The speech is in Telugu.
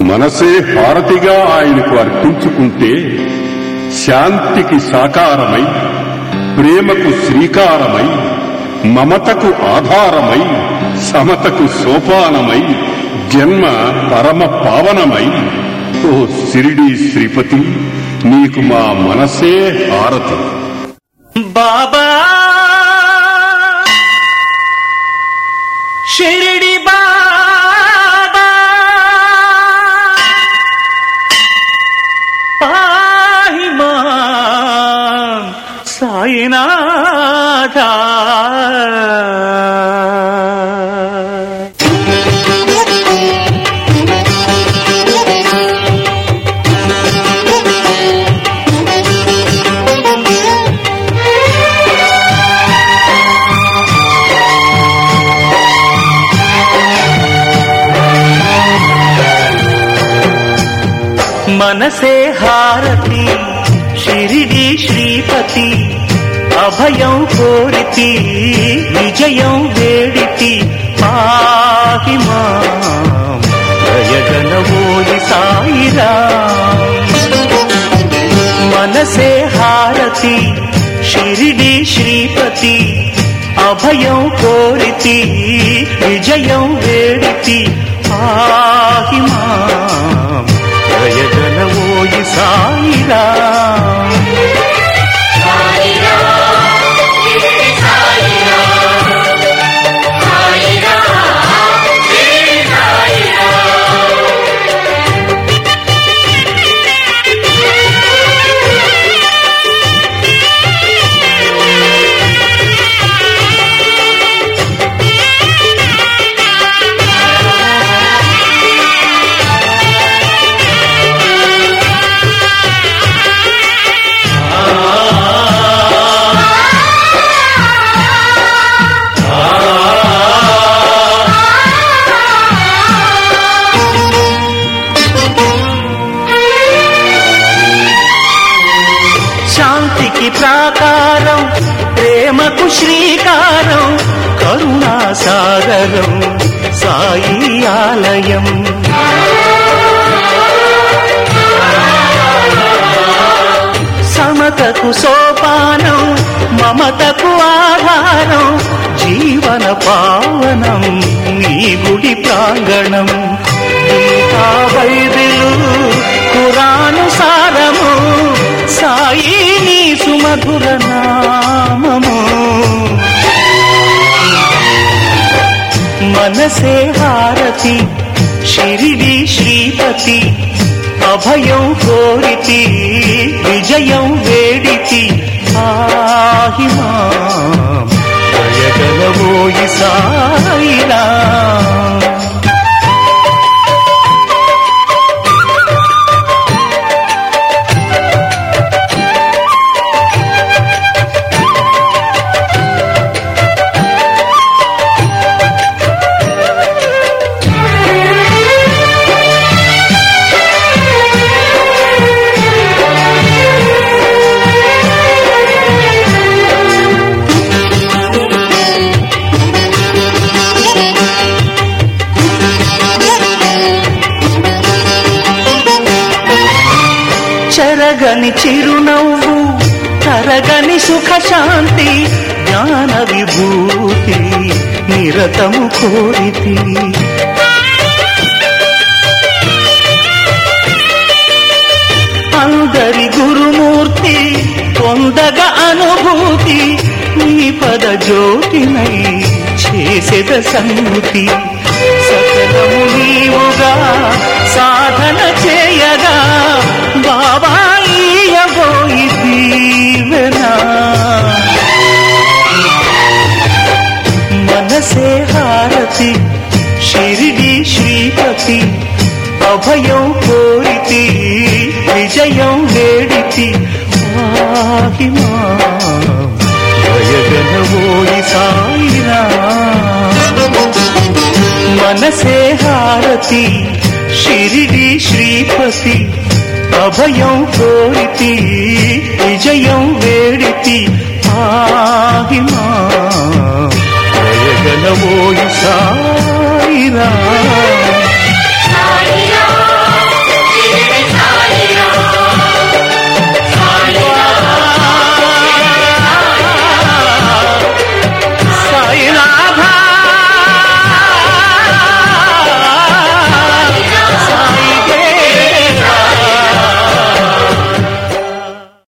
మనసే హారతిగా ఆయనకు అర్పించుకుంటే శాంతికి సాకారమై ప్రేమకు శ్రీకారమై మమతకు ఆధారమై సమతకు సోపానమై జన్మ పరమ పావనమై ఓ సిరిడి శ్రీపతి నీకు మా మనసే హారతి బాబా షిరిడి బాబా పాహి మాం సాయినాథ మనసే హారతి షిరిడి శ్రీపతి అభయం కోరితి విజయం వేడితి పాహి మాం దయగనవోయి సాయిరా మనసే హారతి షిరిడి శ్రీపతి అభయం కోరితి విజయం వేడితి పాహి మాం దయగనవోయి సాయిరా శాంతికి ప్రాకారం ప్రేమకు శ్రీకారం కరుణా సాగరం సాయి ఆలయం సమతకు సోపానం మమతకు ఆధారం జీవన పావనం నీ గుడి ప్రాంగణం గీతా బైబిలు కురాను సారము సాయి నీ సుమధుర నామము మనసే హారతి షిరిడి శ్రీపతి అభయం కోరితి విజయం వేడితి ఆహి మాం దయగలవోయి సాయిరా చెరగని చిరునవ్వు తరగని సుఖ శాంతి జ్ఞాన విభూతి నిరతము కోరితి అందరి గురుమూర్తి పొందగ అనుభూతి నీ పద జ్యోతినై చేసేద సంగతి సకలము నీవుగా సాధన చేయగా బాబా ఈయబోయి దీవెనా మనసే హారతి షిరిడి శ్రీపతి అభయం కోరితి విజయం వేడితి ఆహి మాయగనవోయి సాయిరా మనసే హారతి షిరిడి శ్రీపతి అభయం కోరితి విజయం వేడితి ఆహి మా జయగలవోయి సాయిరా